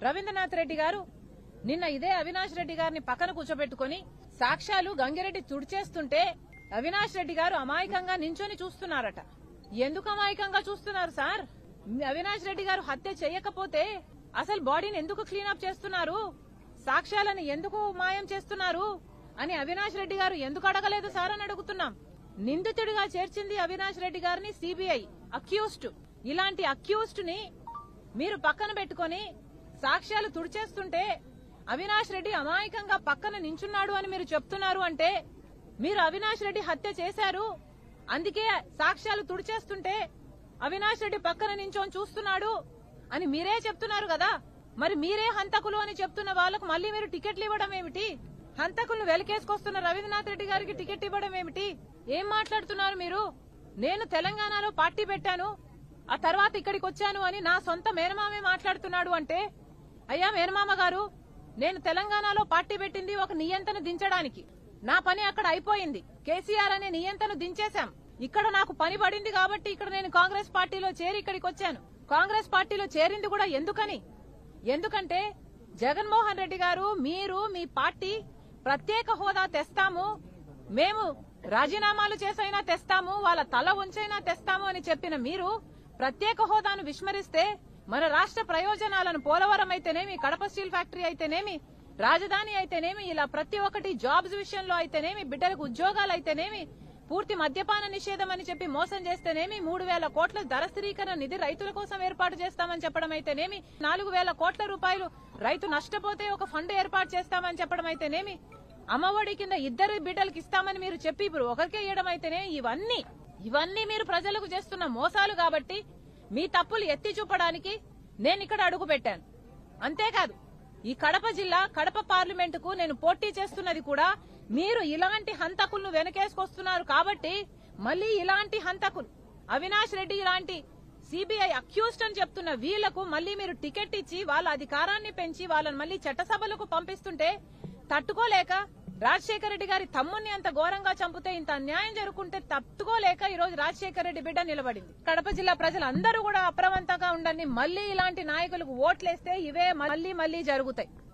రవీంద్రనాథ్ రెడ్డి గారు నిన్న ఇదే అవినాష్ రెడ్డి గారిని పక్కన కూర్చోబెట్టుకుని సాక్ష్యాలు గంగిరెడ్డి తుడిచేస్తుంటే అవినాష్ రెడ్డి గారు అమాయకంగా నించొని చూస్తున్నారట ఎందుకు అమాయకంగా చూస్తున్నారు సార్ అవినాష్ రెడ్డి గారు హత్య చేయకపోతే అసలు బాడీని ఎందుకు క్లీనప్ చేస్తున్నారు సాక్ష్యాలను ఎందుకు మాయం చేస్తున్నారు అని అవినాష్ రెడ్డి గారు ఎందుకు అడగలేదు సార్ అని అడుగుతున్నాం నిందితుడిగా చేర్చింది అవినాష్ రెడ్డి గారిని సిబిఐ అక్యూస్డ్ ఇలాంటి అక్యూస్డ్ ని మీరు పక్కన పెట్టుకొని సాక్ష్యాలు తుడిచేస్తుంటే అవినాష్ రెడ్డి అమాయకంగా పక్కన నించున్నాడు అని మీరు చెప్తున్నారు అంటే మీరు అవినాష్ రెడ్డి హత్య చేశారు అందుకే సాక్ష్యాలు తుడిచేస్తుంటే అవినాష్ రెడ్డి పక్కన నించొని చూస్తున్నాడు అని మీరే చెప్తున్నారు కదా మరి మీరే హంతకులు అని చెప్తున్న వాళ్ళకు మళ్ళీ మీరు టికెట్లు ఇవ్వడం ఏమిటి హంతకులను వెలకేసుకొస్తున్న రవీంద్రనాథ్ రెడ్డి గారికి టికెట్ ఇవ్వడం ఏమిటి ఏం మాట్లాడుతున్నారు మీరు నేను తెలంగాణలో పార్టీ పెట్టాను ఆ తర్వాత ఇక్కడికి వచ్చాను అని నా సొంత మేనమామే మాట్లాడుతున్నాడు అంటే అయ్యా మేనమామ గారు నేను తెలంగాణలో పార్టీ పెట్టింది ఒక నియంతను దించడానికి నా పని అక్కడ అయిపోయింది కేసీఆర్ అనే నియంతను దించేశాం ఇక్కడ నాకు పని పడింది కాబట్టి ఇక్కడ నేను కాంగ్రెస్ పార్టీలో చేరి ఇక్కడికి వచ్చాను కాంగ్రెస్ పార్టీలో చేరింది కూడా ఎందుకని ఎందుకంటే జగన్మోహన్ రెడ్డి గారు మీరు మీ పార్టీ ప్రత్యేక హోదా తెస్తాము మేము రాజీనామాలు చేసైనా తెస్తాము వాళ్ళ తల ఉంచైనా తెస్తాము అని చెప్పిన మీరు ప్రత్యేక హోదాను విస్మరిస్తే మన రాష్ట్ర ప్రయోజనాలను పోలవరం అయితేనేమి కడప స్టీల్ ఫ్యాక్టరీ అయితేనేమి రాజధాని అయితేనేమి ఇలా ప్రతి ఒక్కటి జాబ్స్ విషయంలో అయితేనేమి బిడ్డలకు ఉద్యోగాలు అయితేనేమి పూర్తి మద్యపాన నిషేధం అని చెప్పి మోసం చేస్తేనేమి మూడు వేల కోట్ల ధర స్థిరీకరణ నిధి రైతుల కోసం ఏర్పాటు చేస్తామని చెప్పడం అయితేనేమి నాలుగు వేల కోట్ల రూపాయలు రైతు నష్టపోతే ఒక ఫండ్ ఏర్పాటు చేస్తామని చెప్పడం అయితేనేమి అమ్మఒడి కింద ఇద్దరు బిడ్డలకు ఇస్తామని మీరు చెప్పి ఇప్పుడు ఒకరికే ఇవ్వడం అయితేనే ఇవన్నీ ఇవన్నీ మీరు ప్రజలకు చేస్తున్న మోసాలు కాబట్టి మీ తప్పులు ఎత్తి చూపడానికి నేను ఇక్కడ అడుగు పెట్టాను అంతేకాదు ఈ కడప జిల్లా కడప పార్లమెంటుకు నేను పోటీ చేస్తున్నది కూడా మీరు ఇలాంటి హంతకులను వెనకేసుకొస్తున్నారు కాబట్టి మళ్ళీ ఇలాంటి హంతకులు అవినాష్ రెడ్డి ఇలాంటి సిబిఐ అక్యూస్డ్ అని చెప్తున్న వీళ్లకు మళ్ళీ మీరు టికెట్ ఇచ్చి వాళ్ళ అధికారాన్ని పెంచి వాళ్ళని మళ్ళీ చట్టసభలకు పంపిస్తుంటే తట్టుకోలేక రాజశేఖర రెడ్డి గారి తమ్ముణ్ణి అంత ఘోరంగా చంపితే ఇంత అన్యాయం జరుగుతుంటే తట్టుకోలేక ఈ రోజు రాజశేఖర రెడ్డి బిడ్డ నిలబడింది కడప జిల్లా ప్రజలందరూ కూడా అప్రమత్తంగా ఉండండి మళ్ళీ ఇలాంటి నాయకులకు ఓట్లేస్తే ఇవే మళ్ళీ మళ్ళీ జరుగుతాయి